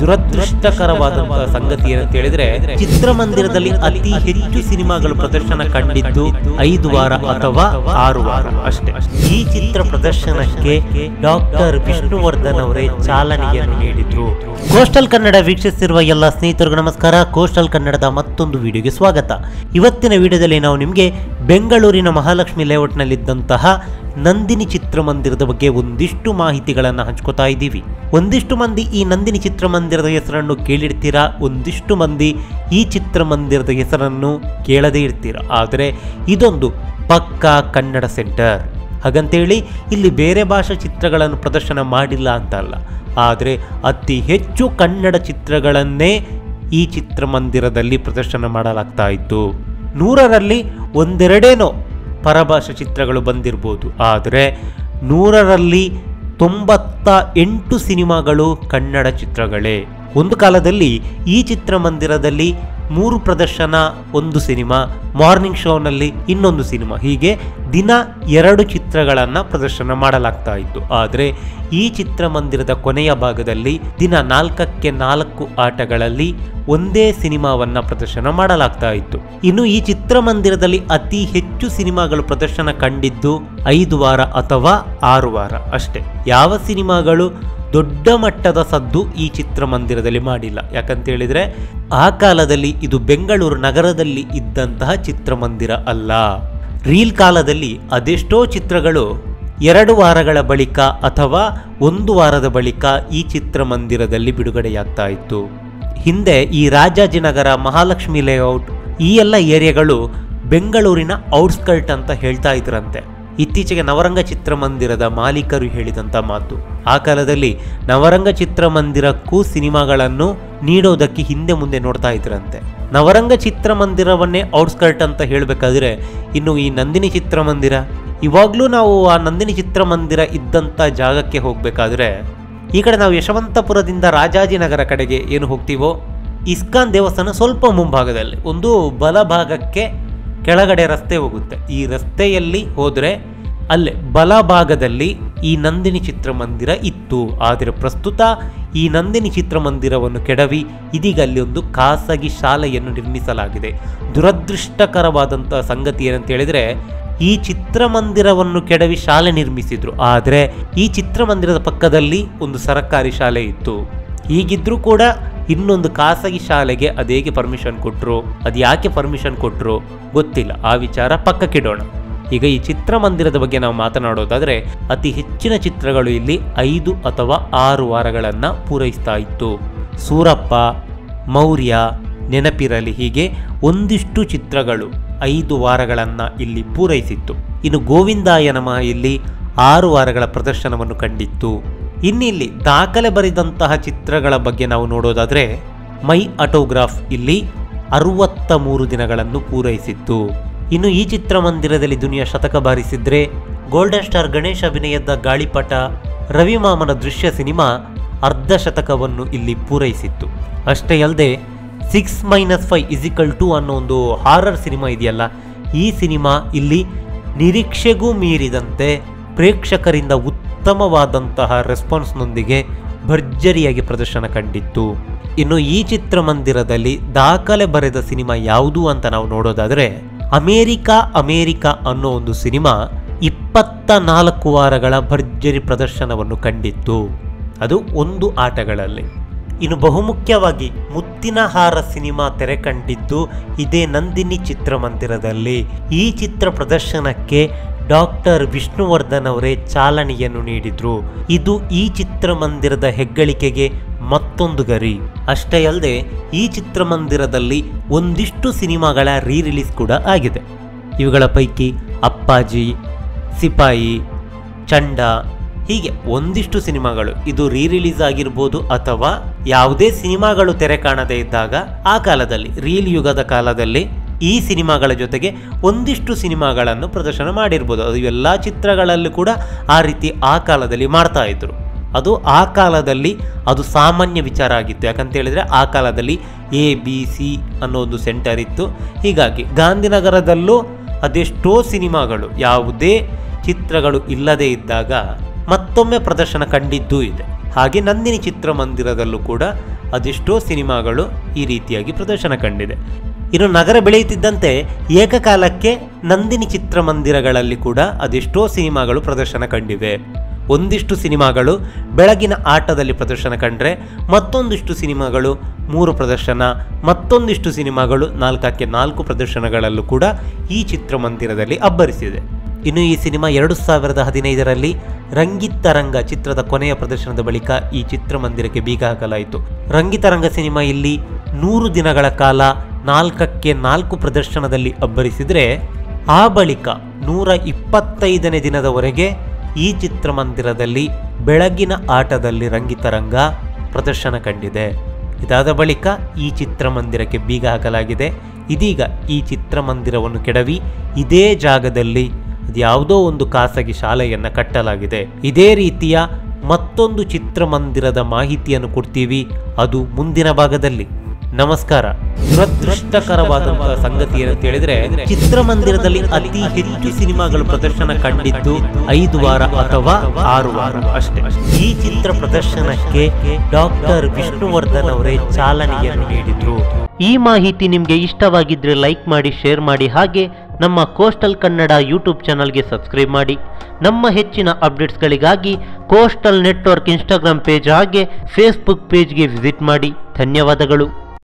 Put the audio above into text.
ದುರದೃಷ್ಟಕರವಾದಂತಹ ಸಂಗತಿ ಏನಂತ ಹೇಳಿದ್ರೆ ಚಿತ್ರಮಂದಿರದಲ್ಲಿ ಅತಿ ಹೆಚ್ಚು ಸಿನಿಮಾಗಳು ಪ್ರದರ್ಶನ ಕಂಡಿದ್ದು ಐದು ವಾರ ಅಥವಾ ಆರು ವಾರ ಅಷ್ಟೇ ಈ ಚಿತ್ರ ಪ್ರದರ್ಶನಕ್ಕೆ ಡಾಕ್ಟರ್ ವಿಷ್ಣುವರ್ಧನ್ ಅವರೇ ಚಾಲನೆಯನ್ನು ನೀಡಿದ್ರು ಕೋಸ್ಟಲ್ ಕನ್ನಡ ವೀಕ್ಷಿಸಿರುವ ಎಲ್ಲ ಸ್ನೇಹಿತರಿಗೂ ನಮಸ್ಕಾರ ಕೋಸ್ಟಲ್ ಕನ್ನಡದ ಮತ್ತೊಂದು ವಿಡಿಯೋಗೆ ಸ್ವಾಗತ ಇವತ್ತಿನ ವಿಡಿಯೋದಲ್ಲಿ ನಾವು ನಿಮಗೆ ಬೆಂಗಳೂರಿನ ಮಹಾಲಕ್ಷ್ಮಿ ಲೇಔಟ್ನಲ್ಲಿದ್ದಂತಹ ನಂದಿನಿ ಚಿತ್ರಮಂದಿರದ ಬಗ್ಗೆ ಒಂದಿಷ್ಟು ಮಾಹಿತಿಗಳನ್ನು ಹಂಚ್ಕೋತಾ ಇದ್ದೀವಿ ಒಂದಿಷ್ಟು ಮಂದಿ ಈ ನಂದಿನಿ ಚಿತ್ರಮಂದಿರದ ಹೆಸರನ್ನು ಕೇಳಿರ್ತೀರಾ ಒಂದಿಷ್ಟು ಮಂದಿ ಈ ಚಿತ್ರಮಂದಿರದ ಹೆಸರನ್ನು ಕೇಳದೇ ಇರ್ತೀರಾ ಆದರೆ ಇದೊಂದು ಪಕ್ಕಾ ಕನ್ನಡ ಸೆಂಟರ್ ಹಾಗಂತೇಳಿ ಇಲ್ಲಿ ಬೇರೆ ಭಾಷಾ ಚಿತ್ರಗಳನ್ನು ಪ್ರದರ್ಶನ ಮಾಡಿಲ್ಲ ಅಂತಲ್ಲ ಆದರೆ ಅತಿ ಹೆಚ್ಚು ಕನ್ನಡ ಚಿತ್ರಗಳನ್ನೇ ಈ ಚಿತ್ರಮಂದಿರದಲ್ಲಿ ಪ್ರದರ್ಶನ ಮಾಡಲಾಗ್ತಾ ಇತ್ತು ನೂರರಲ್ಲಿ ಒಂದೆರಡೇನೋ ಪರಭಾಷಾ ಚಿತ್ರಗಳು ಬಂದಿರ್ಬೋದು ಆದರೆ ನೂರರಲ್ಲಿ ತೊಂಬತ್ತ ಎಂಟು ಸಿನಿಮಾಗಳು ಕನ್ನಡ ಚಿತ್ರಗಳೇ ಒಂದು ಕಾಲದಲ್ಲಿ ಈ ಚಿತ್ರಮಂದಿರದಲ್ಲಿ ಮೂರು ಪ್ರದರ್ಶನ ಒಂದು ಸಿನಿಮಾ ಮಾರ್ನಿಂಗ್ ಶೋನಲ್ಲಿ ಇನ್ನೊಂದು ಸಿನಿಮಾ ಹೀಗೆ ದಿನ ಎರಡು ಚಿತ್ರಗಳನ್ನು ಪ್ರದರ್ಶನ ಮಾಡಲಾಗ್ತಾ ಇತ್ತು ಆದರೆ ಈ ಚಿತ್ರಮಂದಿರದ ಕೊನೆಯ ಭಾಗದಲ್ಲಿ ದಿನ ನಾಲ್ಕಕ್ಕೆ ನಾಲ್ಕು ಆಟಗಳಲ್ಲಿ ಒಂದೇ ಸಿನಿಮಾವನ್ನ ಪ್ರದರ್ಶನ ಮಾಡಲಾಗ್ತಾ ಇತ್ತು ಇನ್ನು ಈ ಚಿತ್ರಮಂದಿರದಲ್ಲಿ ಅತಿ ಹೆಚ್ಚು ಸಿನಿಮಾಗಳು ಪ್ರದರ್ಶನ ಕಂಡಿದ್ದು ಐದು ವಾರ ಅಥವಾ ಆರು ವಾರ ಅಷ್ಟೇ ಯಾವ ಸಿನಿಮಾಗಳು ದೊಡ್ಡ ಮಟ್ಟದ ಸದ್ದು ಈ ಚಿತ್ರಮಂದಿರದಲ್ಲಿ ಮಾಡಿಲ್ಲ ಯಾಕಂತ ಹೇಳಿದ್ರೆ ಆ ಕಾಲದಲ್ಲಿ ಇದು ಬೆಂಗಳೂರು ನಗರದಲ್ಲಿ ಇದ್ದಂತಹ ಚಿತ್ರಮಂದಿರ ಅಲ್ಲ ರೀಲ್ ಕಾಲದಲ್ಲಿ ಅದೆಷ್ಟೋ ಚಿತ್ರಗಳು ಎರಡು ವಾರಗಳ ಬಳಿಕ ಅಥವಾ ಒಂದು ವಾರದ ಬಳಿಕ ಈ ಚಿತ್ರಮಂದಿರದಲ್ಲಿ ಬಿಡುಗಡೆಯಾಗ್ತಾ ಇತ್ತು ಹಿಂದೆ ಈ ರಾಜಾಜಿನಗರ ಮಹಾಲಕ್ಷ್ಮಿ ಲೇಔಟ್ ಈ ಎಲ್ಲ ಏರಿಯಾಗಳು ಬೆಂಗಳೂರಿನ ಔಟ್ಸ್ಕರ್ಟ್ ಅಂತ ಹೇಳ್ತಾ ಇದ್ರಂತೆ ಇತ್ತೀಚೆಗೆ ನವರಂಗ ಚಿತ್ರಮಂದಿರದ ಮಾಲೀಕರು ಹೇಳಿದಂಥ ಮಾತು ಆ ಕಾಲದಲ್ಲಿ ನವರಂಗ ಚಿತ್ರಮಂದಿರಕ್ಕೂ ಸಿನಿಮಾಗಳನ್ನು ನೀಡೋದಕ್ಕೆ ಹಿಂದೆ ಮುಂದೆ ನೋಡ್ತಾ ಇದ್ರಂತೆ ನವರಂಗ ಚಿತ್ರಮಂದಿರವನ್ನೇ ಔಟ್ಸ್ಕರ್ಟ್ ಅಂತ ಹೇಳಬೇಕಾದ್ರೆ ಇನ್ನು ಈ ನಂದಿನಿ ಚಿತ್ರಮಂದಿರ ಇವಾಗಲೂ ನಾವು ಆ ನಂದಿನಿ ಚಿತ್ರಮಂದಿರ ಇದ್ದಂಥ ಜಾಗಕ್ಕೆ ಹೋಗಬೇಕಾದ್ರೆ ಈ ಕಡೆ ನಾವು ಯಶವಂತಪುರದಿಂದ ರಾಜಾಜಿನಗರ ಕಡೆಗೆ ಏನು ಹೋಗ್ತೀವೋ ಇಸ್ಕಾನ್ ದೇವಸ್ಥಾನ ಸ್ವಲ್ಪ ಮುಂಭಾಗದಲ್ಲಿ ಒಂದು ಬಲಭಾಗಕ್ಕೆ ಕೆಳಗಡೆ ರಸ್ತೆ ಹೋಗುತ್ತೆ ಈ ರಸ್ತೆಯಲ್ಲಿ ಹೋದರೆ ಅಲ್ಲೇ ಬಲಭಾಗದಲ್ಲಿ ಈ ನಂದಿನಿ ಚಿತ್ರಮಂದಿರ ಇತ್ತು ಆದರೆ ಪ್ರಸ್ತುತ ಈ ನಂದಿನಿ ಚಿತ್ರಮಂದಿರವನ್ನು ಕೆಡವಿ ಇದೀಗ ಅಲ್ಲಿ ಒಂದು ಖಾಸಗಿ ಶಾಲೆಯನ್ನು ನಿರ್ಮಿಸಲಾಗಿದೆ ದುರದೃಷ್ಟಕರವಾದಂತಹ ಸಂಗತಿ ಏನಂತ ಹೇಳಿದ್ರೆ ಈ ಚಿತ್ರಮಂದಿರವನ್ನು ಕೆಡವಿ ಶಾಲೆ ನಿರ್ಮಿಸಿದ್ರು ಆದರೆ ಈ ಚಿತ್ರಮಂದಿರದ ಪಕ್ಕದಲ್ಲಿ ಒಂದು ಸರ್ಕಾರಿ ಶಾಲೆ ಇತ್ತು ಹೀಗಿದ್ರೂ ಕೂಡ ಇನ್ನೊಂದು ಖಾಸಗಿ ಶಾಲೆಗೆ ಅದೇಗೆ ಪರ್ಮಿಷನ್ ಕೊಟ್ಟರು ಅದು ಯಾಕೆ ಪರ್ಮಿಷನ್ ಕೊಟ್ಟರು ಗೊತ್ತಿಲ್ಲ ಆ ವಿಚಾರ ಪಕ್ಕಕ್ಕಿಡೋಣ ಈಗ ಈ ಚಿತ್ರಮಂದಿರದ ಬಗ್ಗೆ ನಾವು ಮಾತನಾಡೋದಾದರೆ ಅತಿ ಹೆಚ್ಚಿನ ಚಿತ್ರಗಳು ಇಲ್ಲಿ ಐದು ಅಥವಾ ಆರು ವಾರಗಳನ್ನು ಪೂರೈಸ್ತಾ ಇತ್ತು ಸೂರಪ್ಪ ಮೌರ್ಯ ನೆನಪಿರಲಿ ಹೀಗೆ ಒಂದಿಷ್ಟು ಚಿತ್ರಗಳು ಐದು ವಾರಗಳನ್ನು ಇಲ್ಲಿ ಪೂರೈಸಿತ್ತು ಇನ್ನು ಗೋವಿಂದಾಯ ನಮಃ ಇಲ್ಲಿ ಆರು ವಾರಗಳ ಪ್ರದರ್ಶನವನ್ನು ಕಂಡಿತ್ತು ಇನ್ನಿಲ್ಲಿ ದಾಖಲೆ ಬರೆದಂತಹ ಚಿತ್ರಗಳ ಬಗ್ಗೆ ನಾವು ನೋಡೋದಾದರೆ ಮೈ ಆಟೋಗ್ರಾಫ್ ಇಲ್ಲಿ ಅರವತ್ತ ಮೂರು ದಿನಗಳನ್ನು ಪೂರೈಸಿತ್ತು ಇನ್ನು ಈ ಚಿತ್ರಮಂದಿರದಲ್ಲಿ ದುನಿಯಾ ಶತಕ ಬಾರಿಸಿದ್ರೆ ಗೋಲ್ಡನ್ ಸ್ಟಾರ್ ಗಣೇಶ್ ಅಭಿನಯದ ಗಾಳಿಪಟ ರವಿಮಾಮನ ದೃಶ್ಯ ಸಿನಿಮಾ ಅರ್ಧ ಶತಕವನ್ನು ಇಲ್ಲಿ ಪೂರೈಸಿತ್ತು ಅಷ್ಟೇ ಅಲ್ಲದೆ six minus five icicle two ಅನ್ನೋ ಒಂದು ಹಾರರ್ ಸಿನಿಮಾ ಇದೆಯಲ್ಲ ಈ ಸಿನಿಮಾ ಇಲ್ಲಿ ನಿರೀಕ್ಷೆಗೂ ಮೀರಿದಂತೆ ಪ್ರೇಕ್ಷಕರಿಂದ ಉತ್ತಮವಾದಂತಹ ರೆಸ್ಪಾನ್ಸ್ನೊಂದಿಗೆ ಭರ್ಜರಿಯಾಗಿ ಪ್ರದರ್ಶನ ಕಂಡಿತ್ತು ಇನ್ನು ಈ ಚಿತ್ರಮಂದಿರದಲ್ಲಿ ದಾಖಲೆ ಬರೆದ ಸಿನಿಮಾ ಯಾವುದು ಅಂತ ನಾವು ನೋಡೋದಾದರೆ ಅಮೇರಿಕಾ ಅಮೇರಿಕಾ ಅನ್ನೋ ಒಂದು ಸಿನಿಮಾ ಇಪ್ಪತ್ತ ನಾಲ್ಕು ವಾರಗಳ ಭರ್ಜರಿ ಪ್ರದರ್ಶನವನ್ನು ಕಂಡಿತ್ತು ಅದು ಒಂದು ಆಟಗಳಲ್ಲಿ ಇನ್ನು ಬಹುಮುಖ್ಯವಾಗಿ ಮುತ್ತಿನ ಹಾರ ಸಿನಿಮಾ ತೆರೆ ಕಂಡಿದ್ದು ಇದೇ ನಂದಿನಿ ಚಿತ್ರಮಂದಿರದಲ್ಲಿ ಈ ಚಿತ್ರ ಪ್ರದರ್ಶನಕ್ಕೆ ಡಾಕ್ಟರ್ ವಿಷ್ಣುವರ್ಧನ್ ಅವರೇ ಚಾಲನೆಯನ್ನು ನೀಡಿದ್ರು ಇದು ಈ ಚಿತ್ರಮಂದಿರದ ಹೆಗ್ಗಳಿಕೆಗೆ ಮತ್ತೊಂದು ಗರಿ ಅಷ್ಟೇ ಅಲ್ಲದೆ ಈ ಚಿತ್ರಮಂದಿರದಲ್ಲಿ ಒಂದಿಷ್ಟು ಸಿನಿಮಾಗಳ ರೀ ರಿಲೀಸ್ ಕೂಡ ಆಗಿದೆ ಇವುಗಳ ಪೈಕಿ ಅಪ್ಪಾಜಿ ಸಿಪಾಯಿ ಚಂಡ ಹೀಗೆ ಒಂದಿಷ್ಟು ಸಿನಿಮಾಗಳು ಇದು ರೀ ರಿಲೀಸ್ ಆಗಿರ್ಬೋದು ಅಥವಾ ಯಾವುದೇ ಸಿನಿಮಾಗಳು ತೆರೆ ಕಾಣದೇ ಇದ್ದಾಗ ಆ ಕಾಲದಲ್ಲಿ ರೀಲ್ ಯುಗದ ಕಾಲದಲ್ಲಿ ಈ ಸಿನಿಮಾಗಳ ಜೊತೆಗೆ ಒಂದಿಷ್ಟು ಸಿನಿಮಾಗಳನ್ನು ಪ್ರದರ್ಶನ ಮಾಡಿರ್ಬೋದು ಅದು ಎಲ್ಲ ಚಿತ್ರಗಳಲ್ಲೂ ಕೂಡ ಆ ರೀತಿ ಆ ಕಾಲದಲ್ಲಿ ಮಾಡ್ತಾ ಇದ್ರು ಅದು ಆ ಕಾಲದಲ್ಲಿ ಅದು ಸಾಮಾನ್ಯ ವಿಚಾರ ಆಗಿತ್ತು ಯಾಕಂತ ಹೇಳಿದ್ರೆ ಆ ಕಾಲದಲ್ಲಿ ಎ ಬಿ ಸಿ ಅನ್ನೋ ಒಂದು ಸೆಂಟರ್ ಇತ್ತು ಹೀಗಾಗಿ ಗಾಂಧಿನಗರದಲ್ಲೂ ಅದೆಷ್ಟೋ ಸಿನಿಮಾಗಳು ಯಾವುದೇ ಚಿತ್ರಗಳು ಇಲ್ಲದೇ ಇದ್ದಾಗ ಮತ್ತೊಮ್ಮೆ ಪ್ರದರ್ಶನ ಕಂಡಿದ್ದೂ ಇದೆ ಹಾಗೆ ನಂದಿನಿ ಚಿತ್ರಮಂದಿರದಲ್ಲೂ ಕೂಡ ಅದೆಷ್ಟೋ ಸಿನಿಮಾಗಳು ಈ ರೀತಿಯಾಗಿ ಪ್ರದರ್ಶನ ಕಂಡಿದೆ ಇನ್ನು ನಗರ ಬೆಳೆಯುತ್ತಿದ್ದಂತೆ ಏಕಕಾಲಕ್ಕೆ ನಂದಿನಿ ಚಿತ್ರಮಂದಿರಗಳಲ್ಲಿ ಕೂಡ ಅದೆಷ್ಟೋ ಸಿನಿಮಾಗಳು ಪ್ರದರ್ಶನ ಕಂಡಿವೆ ಒಂದಿಷ್ಟು ಸಿನಿಮಾಗಳು ಬೆಳಗಿನ ಆಟದಲ್ಲಿ ಪ್ರದರ್ಶನ ಕಂಡ್ರೆ ಮತ್ತೊಂದಿಷ್ಟು ಸಿನಿಮಾಗಳು ಮೂರು ಪ್ರದರ್ಶನ ಮತ್ತೊಂದಿಷ್ಟು ಸಿನಿಮಾಗಳು ನಾಲ್ಕಕ್ಕೆ ನಾಲ್ಕು ಪ್ರದರ್ಶನಗಳಲ್ಲೂ ಕೂಡ ಈ ಚಿತ್ರಮಂದಿರದಲ್ಲಿ ಅಬ್ಬರಿಸಿದೆ ಇನ್ನು ಈ ಸಿನಿಮಾ ಎರಡು ಸಾವಿರದ ಹದಿನೈದರಲ್ಲಿ ರಂಗಿತರಂಗ ಚಿತ್ರದ ಕೊನೆಯ ಪ್ರದರ್ಶನದ ಬಳಿಕ ಈ ಚಿತ್ರಮಂದಿರಕ್ಕೆ ಬೀಗ ಹಾಕಲಾಯಿತು ರಂಗಿತರಂಗ ಸಿನಿಮಾ ಇಲ್ಲಿ ನೂರು ದಿನಗಳ ಕಾಲ ನಾಲ್ಕಕ್ಕೆ ನಾಲ್ಕು ಪ್ರದರ್ಶನದಲ್ಲಿ ಅಬ್ಬರಿಸಿದರೆ ಆ ಬಳಿಕ ನೂರ ಇಪ್ಪತ್ತೈದನೇ ದಿನದವರೆಗೆ ಈ ಚಿತ್ರಮಂದಿರದಲ್ಲಿ ಬೆಳಗಿನ ಆಟದಲ್ಲಿ ರಂಗಿತರಂಗ ಪ್ರದರ್ಶನ ಕಂಡಿದೆ ಇದಾದ ಬಳಿಕ ಈ ಚಿತ್ರಮಂದಿರಕ್ಕೆ ಬೀಗ ಹಾಕಲಾಗಿದೆ ಇದೀಗ ಈ ಚಿತ್ರಮಂದಿರವನ್ನು ಕೆಡವಿ ಇದೇ ಜಾಗದಲ್ಲಿ ಯಾವುದೋ ಒಂದು ಖಾಸಗಿ ಶಾಲೆಯನ್ನು ಕಟ್ಟಲಾಗಿದೆ ಇದೇ ರೀತಿಯ ಮತ್ತೊಂದು ಚಿತ್ರಮಂದಿರದ ಮಾಹಿತಿಯನ್ನು ಕೊಡ್ತೀವಿ ಅದು ಮುಂದಿನ ಭಾಗದಲ್ಲಿ ನಮಸ್ಕಾರ ದುರದೃಷ್ಟಕರವಾದಂತಹ ಸಂಗತಿ ಏನಂತ ಹೇಳಿದ್ರೆ ಚಿತ್ರಮಂದಿರದಲ್ಲಿ ಅತಿ ಹೆಚ್ಚು ಸಿನಿಮಾಗಳು ಪ್ರದರ್ಶನ ಕಂಡಿದ್ದು ಐದು ವಾರ ಅಥವಾ ಆರು ವಾರ ಅಷ್ಟೇ ಈ ಚಿತ್ರ ಪ್ರದರ್ಶನಕ್ಕೆ ಡಾಕ್ಟರ್ ವಿಷ್ಣುವರ್ಧನ್ ಅವರೇ ಚಾಲನೆಯನ್ನು ನೀಡಿದ್ರು ಈ ಮಾಹಿತಿ ನಿಮಗೆ ಇಷ್ಟವಾಗಿದ್ರೆ ಲೈಕ್ ಮಾಡಿ ಶೇರ್ ಮಾಡಿ ಹಾಗೆ ನಮ್ಮ ಕೋಸ್ಟಲ್ ಕನ್ನಡ ಯೂಟ್ಯೂಬ್ ಚಾನಲ್ಗೆ ಸಬ್ಸ್ಕ್ರೈಬ್ ಮಾಡಿ ನಮ್ಮ ಹೆಚ್ಚಿನ ಅಪ್ಡೇಟ್ಸ್ಗಳಿಗಾಗಿ ಕೋಸ್ಟಲ್ ನೆಟ್ವರ್ಕ್ ಇನ್ಸ್ಟಾಗ್ರಾಮ್ ಪೇಜ್ ಹಾಗೆ ಫೇಸ್ಬುಕ್ ಪೇಜ್ಗೆ ವಿಸಿಟ್ ಮಾಡಿ ಧನ್ಯವಾದಗಳು